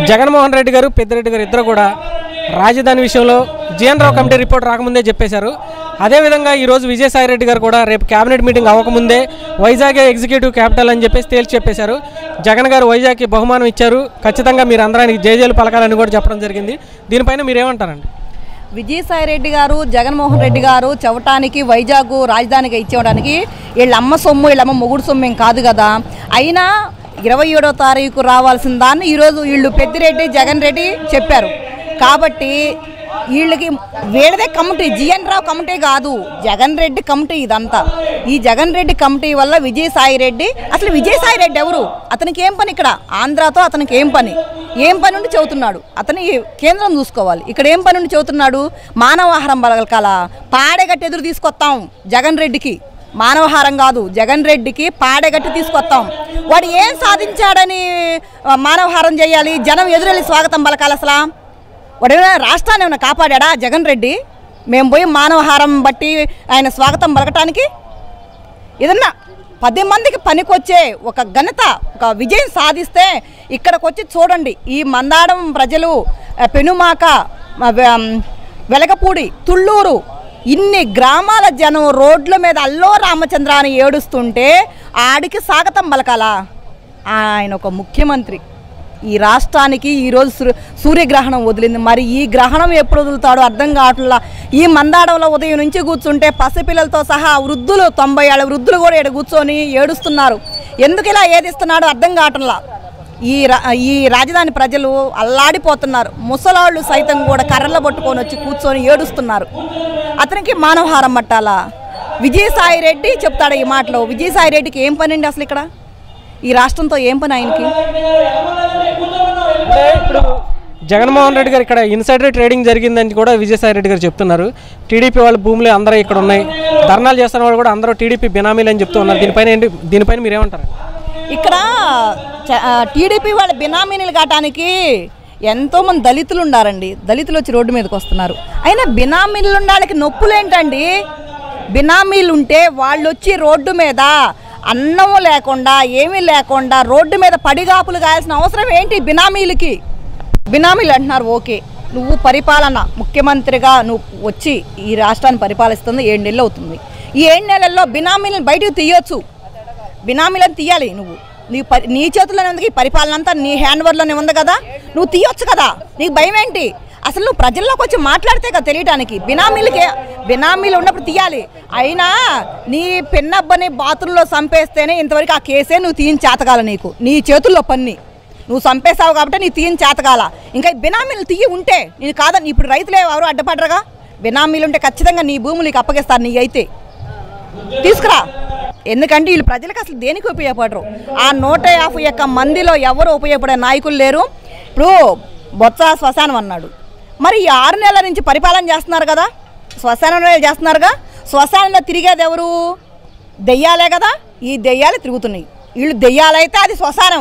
జగన్మోహన్ రెడ్డి గారు పెద్దిరెడ్డి గారు ఇద్దరు కూడా రాజధాని విషయంలో జీఎన్ రావు కమిటీ రిపోర్ట్ రాకముందే చెప్పేశారు అదేవిధంగా ఈరోజు విజయసాయి రెడ్డి గారు కూడా రేపు కేబినెట్ మీటింగ్ అవ్వకముందే వైజాగ్ ఎగ్జిక్యూటివ్ క్యాపిటల్ అని చెప్పేసి తేల్చి చెప్పేశారు జగన్ గారు వైజాగ్కి బహుమానం ఇచ్చారు ఖచ్చితంగా మీరు అందరానికి జేజేలు పలకాలని కూడా చెప్పడం జరిగింది దీనిపైన మీరేమంటారండి విజయసాయి రెడ్డి గారు జగన్మోహన్ రెడ్డి గారు చెవటానికి వైజాగ్ రాజధానిగా ఇచ్చేవడానికి వీళ్ళ అమ్మ సొమ్ము వీళ్ళ అమ్మ మొగుడు సొమ్ము ఏం కాదు కదా అయినా ఇరవై ఏడో తారీఖు రావాల్సిన దాన్ని ఈరోజు వీళ్ళు పెద్దిరెడ్డి జగన్ రెడ్డి చెప్పారు కాబట్టి వీళ్ళకి వీళ్ళదే కమిటీ జిఎన్ రావు కమిటీ కాదు జగన్ రెడ్డి కమిటీ ఇదంతా ఈ జగన్ రెడ్డి కమిటీ వల్ల విజయసాయి రెడ్డి అసలు విజయసాయి రెడ్డి ఎవరు అతనికి ఏం పని ఇక్కడ ఆంధ్రాతో అతనికి ఏం పని ఏం పని ఉండి చెబుతున్నాడు అతని కేంద్రం చూసుకోవాలి ఇక్కడ ఏం పని ఉండి చెబుతున్నాడు మానవాహారం బలకాల పాడేగట్టి ఎదురు తీసుకొస్తాం జగన్ రెడ్డికి మానవహారం కాదు జగన్ రెడ్డికి పాడేగట్టి తీసుకొస్తాం వాడు ఏం సాధించాడని ఆ, మానవహారం చేయాలి జనం ఎదురెళ్ళి స్వాగతం పలకాలి అసలు వాడు ఏమైనా రాష్ట్రాన్ని ఏమైనా కాపాడా జగన్ రెడ్డి మేము పోయి మానవహారం బట్టి ఆయన స్వాగతం పలకటానికి ఏదన్నా పది మందికి పనికొచ్చే ఒక ఘనత ఒక విజయం సాధిస్తే ఇక్కడికి వచ్చి చూడండి ఈ మందాడం ప్రజలు ఆ, పెనుమాక ఆ, వె- వెలగపూడి తుళ్ళూరు ఇన్ని గ్రామాల జనం రోడ్ల మీద అల్లో రామచంద్ర అని ఏడుస్తుంటే ఆడికి స్వాగతం పలకాలా ఆయన ఒక ముఖ్యమంత్రి ఈ రాష్ట్రానికి ఈరోజు సూర్య సూర్యగ్రహణం వదిలింది మరి ఈ గ్రహణం ఎప్పుడు వదులుతాడో అర్థం కావట్లా ఈ మందాడంలో ఉదయం నుంచి కూర్చుంటే పసిపిల్లలతో సహా వృద్ధులు తొంభై ఏళ్ళ వృద్ధులు కూడా ఇక్కడ కూర్చొని ఏడుస్తున్నారు ఎందుకు ఇలా ఏదిస్తున్నాడో అర్థం కావట్లా ఈ రా ఈ రాజధాని ప్రజలు అల్లాడిపోతున్నారు ముసలాళ్ళు సైతం కూడా కర్రలు పట్టుకొని వచ్చి కూర్చొని ఏడుస్తున్నారు అతనికి మానవహారం పట్టాలా విజయసాయి రెడ్డి చెప్తాడు ఈ మాటలో విజయసాయి రెడ్డికి ఏం పని అండి అసలు ఇక్కడ ఈ రాష్ట్రంతో ఏం పని ఆయనకి అంటే ఇప్పుడు జగన్మోహన్ రెడ్డి గారు ఇక్కడ ఇన్సైడర్ ట్రేడింగ్ జరిగిందని కూడా విజయసాయి రెడ్డి గారు చెప్తున్నారు టీడీపీ వాళ్ళ భూములు అందరూ ఇక్కడ ఉన్నాయి ధర్నాలు చేస్తున్న వాళ్ళు కూడా అందరూ టీడీపీ బినామీలు అని చెప్తూ ఉన్నారు దీనిపైన ఏంటి దీనిపైన మీరేమంటారు ఇక్కడ చ- ఆ, టీడీపీ వాళ్ళ బినామీలు కావటానికి ఎంతోమంది దళితులు ఉండారండి దళితులు వచ్చి రోడ్డు మీదకి వస్తున్నారు అయినా బినామీలు ఉండాలకి నొప్పులు ఏంటండి బినామీలు ఉంటే వాళ్ళు వచ్చి రోడ్డు మీద అన్నం లేకుండా ఏమీ లేకుండా రోడ్డు మీద పడిగాపులు కాయాల్సిన అవసరం ఏంటి బినామీలకి బినామీలు అంటున్నారు ఓకే నువ్వు పరిపాలన ముఖ్యమంత్రిగా నువ్వు వచ్చి ఈ రాష్ట్రాన్ని పరిపాలిస్తుంది ఏడు నెలలు అవుతుంది ఈ ఏడు నెలల్లో బినామీలను బయటకు తీయొచ్చు బినామీలను తీయాలి నువ్వు నీ పరి నీ చేతుల్లోనే ఉంది ఈ పరిపాలన అంతా నీ హ్యాండ్ ఓవర్లోనే ఉంది కదా నువ్వు తీయొచ్చు కదా నీకు భయం ఏంటి అసలు నువ్వు ప్రజల్లోకి వచ్చి మాట్లాడితే కదా తెలియడానికి బినామీలకే బినామీలు ఉన్నప్పుడు తీయాలి అయినా నీ పిన్నబ్బని బాత్రూంలో చంపేస్తేనే ఇంతవరకు ఆ కేసే నువ్వు తీయని చేతగాల నీకు నీ చేతుల్లో పన్ని నువ్వు చంపేశావు కాబట్టి నీ తీయని చేతగాల ఇంకా ఈ బినామీలు తీయి ఉంటే నేను కాదని ఇప్పుడు రైతులు ఎవరు అడ్డపడరుగా బినామీలు ఉంటే ఖచ్చితంగా నీ భూములు నీకు అప్పగిస్తారు నీ అయితే తీసుకురా ఎందుకంటే వీళ్ళు ప్రజలకు అసలు దేనికి ఉపయోగపడరు ఆ నూట యాభై ఒక్క మందిలో ఎవరు ఉపయోగపడే నాయకులు లేరు ఇప్పుడు బొత్స శ్మశానం అన్నాడు మరి ఈ ఆరు నెలల నుంచి పరిపాలన చేస్తున్నారు కదా శ్మశానంలో చేస్తున్నారుగా శ్మశానంలో తిరిగేది ఎవరు దెయ్యాలే కదా ఈ దెయ్యాలు తిరుగుతున్నాయి వీళ్ళు దెయ్యాలైతే అది శ్మశానం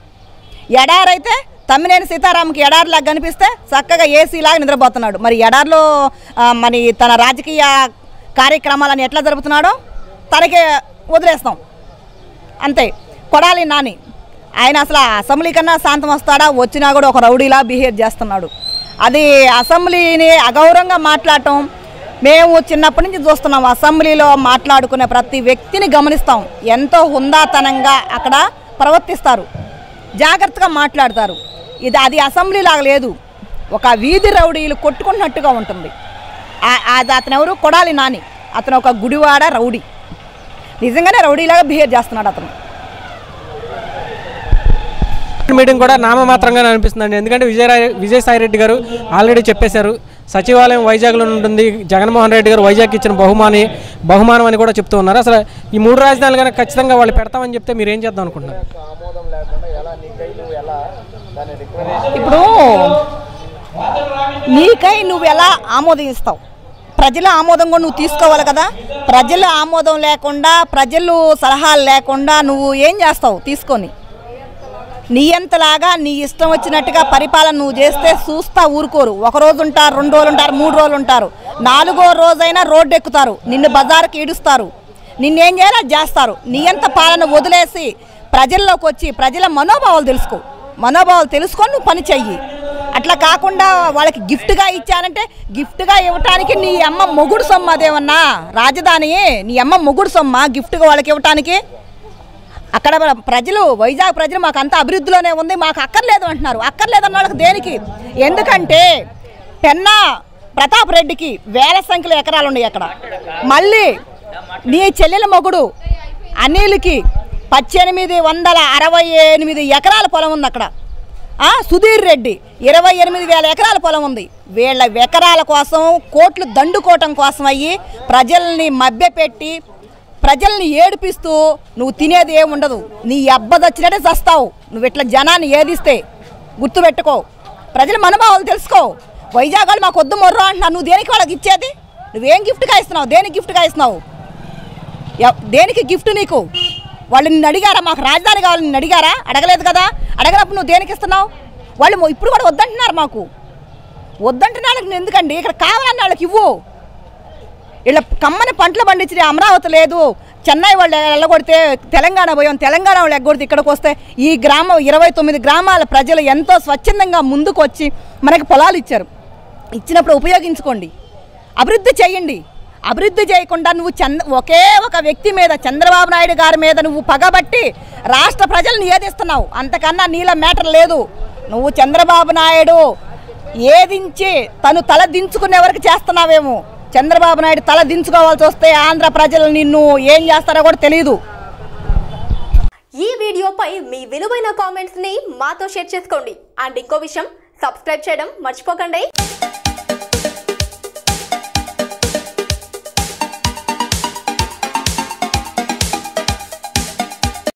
ఎడారైతే తమ్మినేని సీతారాంకి ఎడారిలాగా కనిపిస్తే చక్కగా ఏసీలాగా నిద్రపోతున్నాడు మరి ఎడారిలో ఆ, మరి తన రాజకీయ కార్యక్రమాలను ఎట్లా జరుపుతున్నాడో తనకే వదిలేస్తాం అంతే కొడాలి నాని ఆయన అసలు ఆ అసెంబ్లీ కన్నా శాంతం వస్తాడా వచ్చినా కూడా ఒక రౌడీలా బిహేవ్ చేస్తున్నాడు అది అసెంబ్లీని అగౌరవంగా మాట్లాడటం మేము చిన్నప్పటి నుంచి చూస్తున్నాం అసెంబ్లీలో మాట్లాడుకునే ప్రతి వ్యక్తిని గమనిస్తాం ఎంతో హుందాతనంగా అక్కడ ప్రవర్తిస్తారు జాగ్రత్తగా మాట్లాడతారు ఇది అది అసెంబ్లీ లాగా లేదు ఒక వీధి రౌడీలు కొట్టుకున్నట్టుగా ఉంటుంది ఆ- అది అతను ఎవరు కొడాలి నాని అతను ఒక గుడివాడ రౌడీ నిజంగానే రౌడీలాగా బిహేవ్ చేస్తున్నాడు అతను మీటింగ్ కూడా నామమాత్రంగానే అనిపిస్తుందండి ఎందుకంటే విజయ విజయసాయి రెడ్డి గారు ఆల్రెడీ చెప్పేశారు సచివాలయం వైజాగ్లో ఉంటుంది జగన్మోహన్ రెడ్డి గారు వైజాగ్ ఇచ్చిన బహుమాని బహుమానం అని కూడా చెప్తూ ఉన్నారు అసలు ఈ మూడు రాజధానులు కనుక ఖచ్చితంగా వాళ్ళు పెడతామని చెప్తే మీరు ఏం చేద్దాం అనుకుంటున్నారు ఇప్పుడు నీకై నువ్వు ఎలా ఆమోదిస్తావు ప్రజల ఆమోదం కూడా నువ్వు తీసుకోవాలి కదా ప్రజల ఆమోదం లేకుండా ప్రజలు సలహాలు లేకుండా నువ్వు ఏం చేస్తావు తీసుకొని నీ ఎంతలాగా నీ ఇష్టం వచ్చినట్టుగా పరిపాలన నువ్వు చేస్తే చూస్తా ఊరుకోరు ఒక రోజు ఉంటారు రెండు రోజులు ఉంటారు మూడు రోజులు ఉంటారు నాలుగో రోజైనా రోడ్డు ఎక్కుతారు నిన్ను బజారుకి ఈడుస్తారు నిన్నేం చేయాలో అది చేస్తారు నీ ఎంత పాలన వదిలేసి ప్రజల్లోకి వచ్చి ప్రజల మనోభావాలు తెలుసుకో మనోభావాలు తెలుసుకొని నువ్వు పని చెయ్యి అట్లా కాకుండా వాళ్ళకి గిఫ్ట్గా ఇచ్చానంటే గిఫ్ట్గా ఇవ్వటానికి నీ అమ్మ మొగుడు సొమ్మ అదేమన్నా రాజధాని నీ అమ్మ మొగుడు సొమ్మ గిఫ్ట్గా వాళ్ళకి ఇవ్వటానికి అక్కడ మన ప్రజలు వైజాగ్ ప్రజలు మాకు అంత అభివృద్ధిలోనే ఉంది మాకు అక్కర్లేదు అంటున్నారు అక్కర్లేదు అన్న వాళ్ళకి దేనికి ఎందుకంటే పెన్నా ప్రతాప్ రెడ్డికి వేల సంఖ్యలో ఎకరాలు ఉన్నాయి అక్కడ మళ్ళీ నీ చెల్లెల మొగుడు అనిల్కి పద్దెనిమిది వందల అరవై ఎనిమిది ఎకరాల పొలం ఉంది అక్కడ ఆ, సుధీర్ రెడ్డి ఇరవై ఎనిమిది వేల ఎకరాల పొలం ఉంది వీళ్ళ ఎకరాల కోసం కోట్లు దండుకోవటం కోసం అయ్యి ప్రజల్ని మభ్యపెట్టి ప్రజల్ని ఏడిపిస్తూ నువ్వు తినేది ఏమి ఉండదు నీ అబ్బదొచ్చినట్టే చస్తావు నువ్వు ఇట్లా జనాన్ని ఏదిస్తే గుర్తుపెట్టుకో ప్రజల మనోభావాలు తెలుసుకో వైజాగ్ వాళ్ళు మాకు వద్దు మొర్రో అంటున్నారు నువ్వు దేనికి వాళ్ళకి ఇచ్చేది నువ్వేం గిఫ్ట్గా ఇస్తున్నావు దేనికి గిఫ్ట్గా ఇస్తున్నావు ఎవ్- దేనికి గిఫ్ట్ నీకు వాళ్ళు నిన్ను అడిగారా మాకు రాజధాని కావాలి నిన్ను అడిగారా అడగలేదు కదా అడగనప్పుడు నువ్వు దేనికి ఇస్తున్నావు వాళ్ళు మొ- ఇప్పుడు కూడా వద్దంటున్నారు మాకు వద్దంటున్న వాళ్ళకి నువ్వు ఎందుకండి ఇక్కడ కావాలన్న వాళ్ళకి ఇవ్వు ఇలా కమ్మని పంటలు పండించే అమరావతి లేదు చెన్నై వాళ్ళు వెళ్ళగొడితే తెలంగాణ పోయాం తెలంగాణ వాళ్ళు ఎగ్గొడితే ఇక్కడికి వస్తే ఈ గ్రామం ఇరవై తొమ్మిది గ్రామాల ప్రజలు ఎంతో స్వచ్ఛందంగా ముందుకు వచ్చి మనకి పొలాలు ఇచ్చారు ఇచ్చినప్పుడు ఉపయోగించుకోండి అభివృద్ధి చేయండి అభివృద్ధి చేయకుండా నువ్వు చంద్ర ఒకే ఒక వ్యక్తి మీద చంద్రబాబు నాయుడు గారి మీద నువ్వు పగబట్టి రాష్ట్ర ప్రజల్ని ఏదిస్తున్నావు అంతకన్నా నీల మ్యాటర్ లేదు నువ్వు చంద్రబాబు నాయుడు ఏదించి తను తల దించుకునే వరకు చేస్తున్నావేమో చంద్రబాబు నాయుడు తల దించుకోవాల్సి వస్తే ఆంధ్ర ప్రజలు నిన్ను ఏం చేస్తారో కూడా తెలియదు ఈ వీడియోపై మీ విలువైన కామెంట్స్ ని మాతో షేర్ చేసుకోండి అండ్ ఇంకో విషయం సబ్స్క్రైబ్ చేయడం మర్చిపోకండి